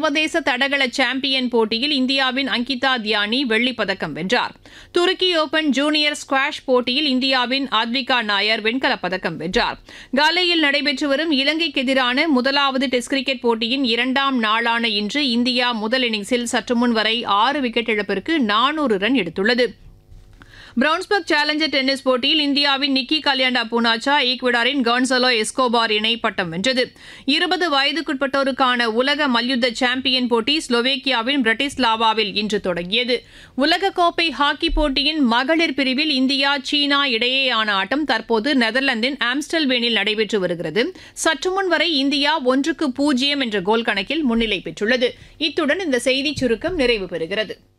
சர்வதேச தடகள சாம்பியன் போட்டியில் இந்தியாவின் அங்கிதா தியானி வெள்ளிப் பதக்கம் வென்றார் துருக்கி ஓபன் ஜூனியர் ஸ்குவாஷ் போட்டியில் இந்தியாவின் ஆத்விகா நாயர் வெண்கலப் பதக்கம் வென்றார் காலையில் நடைபெற்று வரும் இலங்கைக்கு எதிரான முதலாவது டெஸ்ட் கிரிக்கெட் போட்டியின் இரண்டாம் நாளான இன்று இந்தியா முதல் இன்னிங்ஸில் சற்று முன் வரை ஆறு விக்கெட் இழப்பிற்கு நானூறு ரன் எடுத்துள்ளது பிரவுன்ஸ்பர்க் சேலஞ்சர் டென்னிஸ் போட்டியில் இந்தியாவின் நிக்கி கல்யாண்டா பூனாச்சா ஈக்வடாரின் கான்சலோ எஸ்கோபார் இணை பட்டம் வென்றது இருபது வயதுக்குட்பட்டோருக்கான உலக மல்யுத்த சாம்பியன் போட்டி ஸ்லோவேக்கியாவின் பிரட்டிஸ்லாவாவில் இன்று தொடங்கியது உலகக்கோப்பை ஹாக்கி போட்டியின் மகளிர் பிரிவில் இந்தியா சீனா இடையேயான ஆட்டம் தற்போது நெதர்லாந்தின் ஆம்ஸ்டல்வேனில் நடைபெற்று வருகிறது சற்று முன் வரை இந்தியா ஒன்றுக்கு பூஜ்ஜியம் என்ற கோல் கணக்கில் முன்னிலை பெற்றுள்ளது இத்துடன் இந்த செய்திச் சுருக்கம் நிறைவு பெறுகிறது